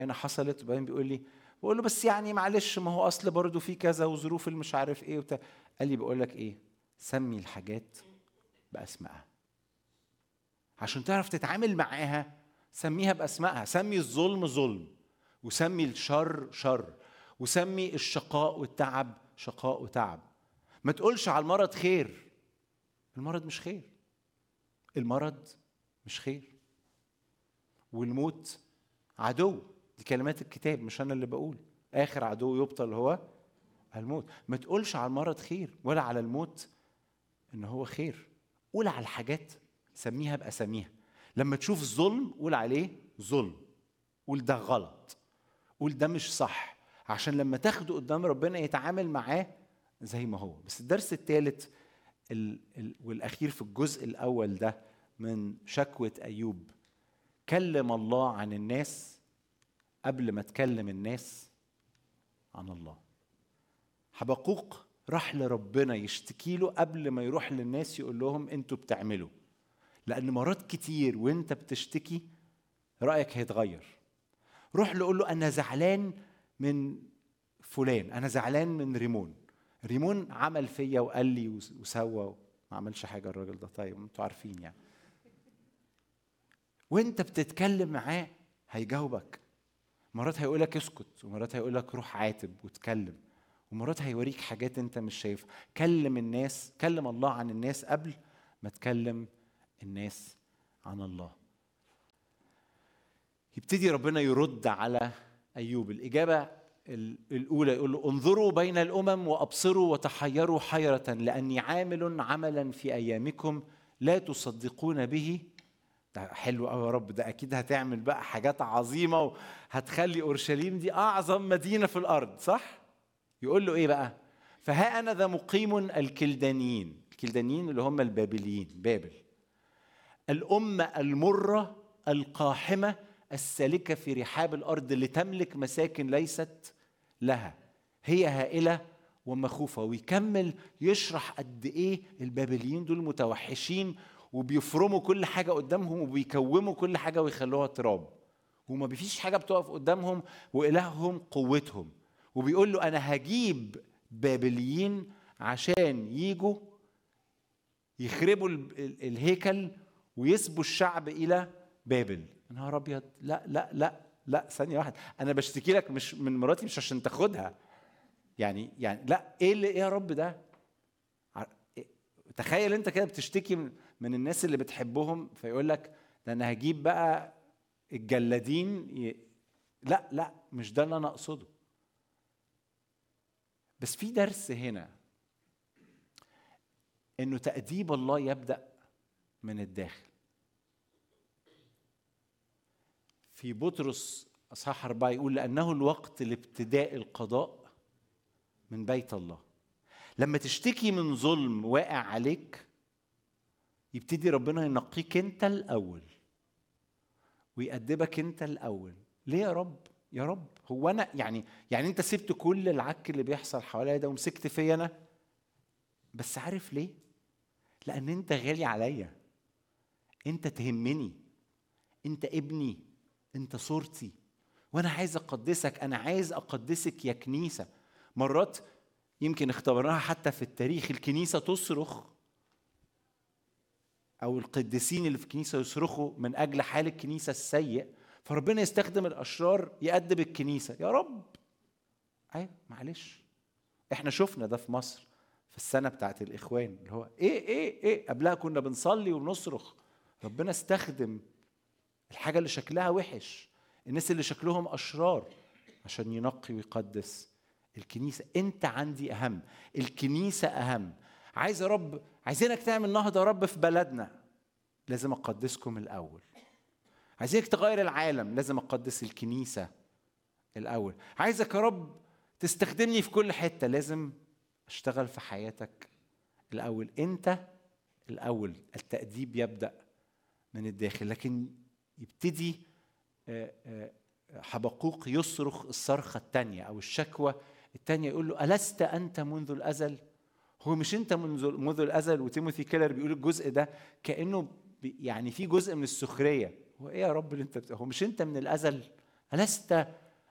هنا حصلت وبعدين بيقول لي بقول له بس يعني معلش ما هو اصل برضه في كذا وظروف اللي مش عارف ايه وبتاع قال لي بقول لك ايه سمي الحاجات باسمائها عشان تعرف تتعامل معاها سميها باسمائها سمي الظلم ظلم وسمي الشر شر وسمي الشقاء والتعب شقاء وتعب ما تقولش على المرض خير المرض مش خير المرض مش خير والموت عدو دي كلمات الكتاب مش انا اللي بقول اخر عدو يبطل هو الموت ما تقولش على المرض خير ولا على الموت ان هو خير قول على الحاجات سميها باساميها لما تشوف ظلم قول عليه ظلم قول ده غلط قول ده مش صح عشان لما تاخده قدام ربنا يتعامل معاه زي ما هو بس الدرس الثالث والاخير في الجزء الاول ده من شكوى ايوب كلم الله عن الناس قبل ما تكلم الناس عن الله حبقوق راح لربنا يشتكي له قبل ما يروح للناس يقول لهم انتوا بتعملوا لان مرات كتير وانت بتشتكي رايك هيتغير روح له قول له انا زعلان من فلان انا زعلان من ريمون ريمون عمل فيا وقال لي وسوى ما عملش حاجه الراجل ده طيب انتوا عارفين يعني وانت بتتكلم معاه هيجاوبك مرات هيقول لك اسكت ومرات هيقول لك روح عاتب واتكلم ومرات هيوريك حاجات انت مش شايفها كلم الناس كلم الله عن الناس قبل ما تكلم الناس عن الله يبتدي ربنا يرد على ايوب الاجابه الاولى يقول له انظروا بين الامم وابصروا وتحيروا حيره لاني عامل عملا في ايامكم لا تصدقون به ده حلو قوي يا رب ده اكيد هتعمل بقى حاجات عظيمه وهتخلي اورشليم دي اعظم مدينه في الارض صح يقول له ايه بقى فها انا ذا مقيم الكلدانيين الكلدانيين اللي هم البابليين بابل الامه المره القاحمه السالكه في رحاب الارض لتملك مساكن ليست لها هي هائله ومخوفه ويكمل يشرح قد ايه البابليين دول متوحشين وبيفرموا كل حاجة قدامهم وبيكوموا كل حاجة ويخلوها تراب وما بيفيش حاجة بتقف قدامهم وإلههم قوتهم وبيقول له أنا هجيب بابليين عشان يجوا يخربوا الهيكل ويسبوا الشعب إلى بابل نهار أبيض لا لا لا لا ثانية واحدة أنا بشتكي لك مش من مراتي مش عشان تاخدها يعني يعني لا إيه اللي إيه يا رب ده تخيل أنت كده بتشتكي من الناس اللي بتحبهم فيقول لك ده انا هجيب بقى الجلادين ي... لا لا مش ده اللي انا اقصده بس في درس هنا انه تأديب الله يبدأ من الداخل في بطرس اصحاح أربعة يقول لأنه الوقت لابتداء القضاء من بيت الله لما تشتكي من ظلم واقع عليك يبتدي ربنا ينقيك انت الاول ويأدبك انت الاول ليه يا رب يا رب هو انا يعني يعني انت سبت كل العك اللي بيحصل حواليا ده ومسكت فيا انا بس عارف ليه لان انت غالي عليا انت تهمني انت ابني انت صورتي وانا عايز اقدسك انا عايز اقدسك يا كنيسه مرات يمكن اختبرناها حتى في التاريخ الكنيسه تصرخ او القديسين اللي في الكنيسه يصرخوا من اجل حال الكنيسه السيء فربنا يستخدم الاشرار يأدب الكنيسه يا رب ايوه معلش احنا شفنا ده في مصر في السنه بتاعت الاخوان اللي هو ايه ايه ايه قبلها كنا بنصلي وبنصرخ ربنا استخدم الحاجه اللي شكلها وحش الناس اللي شكلهم اشرار عشان ينقي ويقدس الكنيسه انت عندي اهم الكنيسه اهم عايز يا رب عايزينك تعمل نهضة يا رب في بلدنا لازم أقدسكم الأول عايزينك تغير العالم لازم أقدس الكنيسة الأول عايزك يا رب تستخدمني في كل حتة لازم أشتغل في حياتك الأول أنت الأول التأديب يبدأ من الداخل لكن يبتدي حبقوق يصرخ الصرخة الثانية أو الشكوى الثانية يقول له ألست أنت منذ الأزل هو مش انت منذ منذ الازل وتيموثي كيلر بيقول الجزء ده كانه يعني في جزء من السخريه هو ايه يا رب اللي انت بت... هو مش انت من الازل ألست